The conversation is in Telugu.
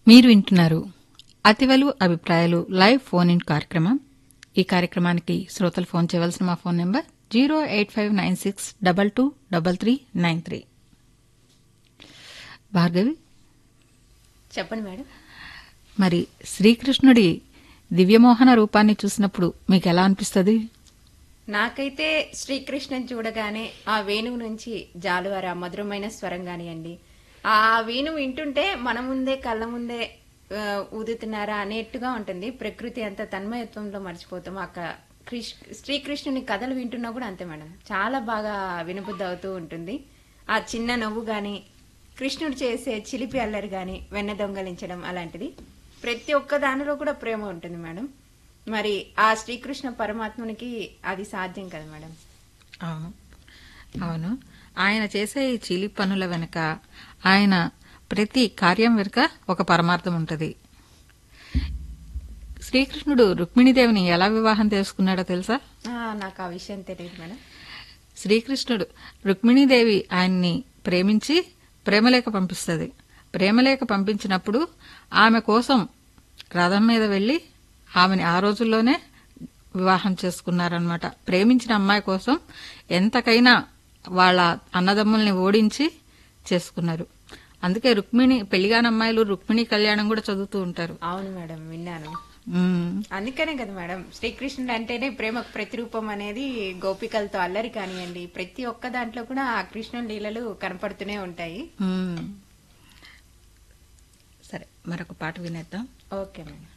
మీరు వింటున్నారు అతివలు అభిప్రాయాలు లైవ్ ఫోన్ ఇన్ కార్యక్రమం ఈ కార్యక్రమానికి శ్రోతలు ఫోన్ చేయవలసిన మా phone number zero eight five nine six double two double three nine three Bhargavi చెప్పండి మేడం మరి శ్రీకృష్ణుడి దివ్యమోహన రూపాన్ని చూసినప్పుడు మీకు ఎలా అనిపిస్తుంది నాకైతే శ్రీకృష్ణన్ చూడగానే ఆ వేణువు నుంచి జాలువారి ఆ మధురమైన స్వరం కానివ్వండి ఆ వేణువు వింటుంటే మన ముందే కళ్ళ ముందే ఆ, ఊదుతున్నారా అనేట్టుగా ఉంటుంది ప్రకృతి అంత తన్మయత్వంలో మర్చిపోతాం అక్కడ కృష్ శ్రీకృష్ణుని కథలు వింటున్నా కూడా అంతే మేడం చాలా బాగా వినబుద్ధి అవుతూ ఉంటుంది ఆ చిన్న నవ్వు గాని కృష్ణుడు చేసే చిలిపి అల్లరి గాని వెన్న దొంగలించడం అలాంటిది ప్రతి ఒక్క దానిలో కూడా ప్రేమ ఉంటుంది మేడం మరి ఆ శ్రీకృష్ణ పరమాత్మునికి అది సాధ్యం కదా మేడం అవును అవును ఆయన చేసే ఈ చిలి పనుల వెనుక ఆయన ప్రతి కార్యం వెనుక ఒక పరమార్థం ఉంటుంది శ్రీకృష్ణుడు రుక్మిణీదేవిని ఎలా వివాహం చేసుకున్నాడో తెలుసా ఆ, నాకు ఆ విషయం తెలియదు మేడం శ్రీకృష్ణుడు రుక్మిణీదేవి ఆయన్ని ప్రేమించి ప్రేమలేఖ పంపిస్తుంది ప్రేమలేఖ పంపించినప్పుడు ఆమె కోసం రథం మీద వెళ్లి ఆమెని ఆ రోజుల్లోనే వివాహం చేసుకున్నారనమాట ప్రేమించిన అమ్మాయి కోసం ఎంతకైనా వాళ్ళ అన్నదమ్ముల్ని ఓడించి చేసుకున్నారు అందుకే రుక్మిణి పెళ్లిగాని అమ్మాయిలు రుక్మిణి కళ్యాణం కూడా చదువుతూ ఉంటారు అవును మేడం విన్నాను ఉమ్, అందుకనే కదా మేడం శ్రీకృష్ణుడు అంటేనే ప్రేమకు ప్రతిరూపం అనేది గోపికలతో అల్లరి కానివ్వండి ప్రతి ఒక్క దాంట్లో కూడా ఆ కృష్ణుని లీలలు కనపడుతూనే ఉంటాయి ఉమ్. సరే మరొక పాట వినేద్దాం ఓకే మేడం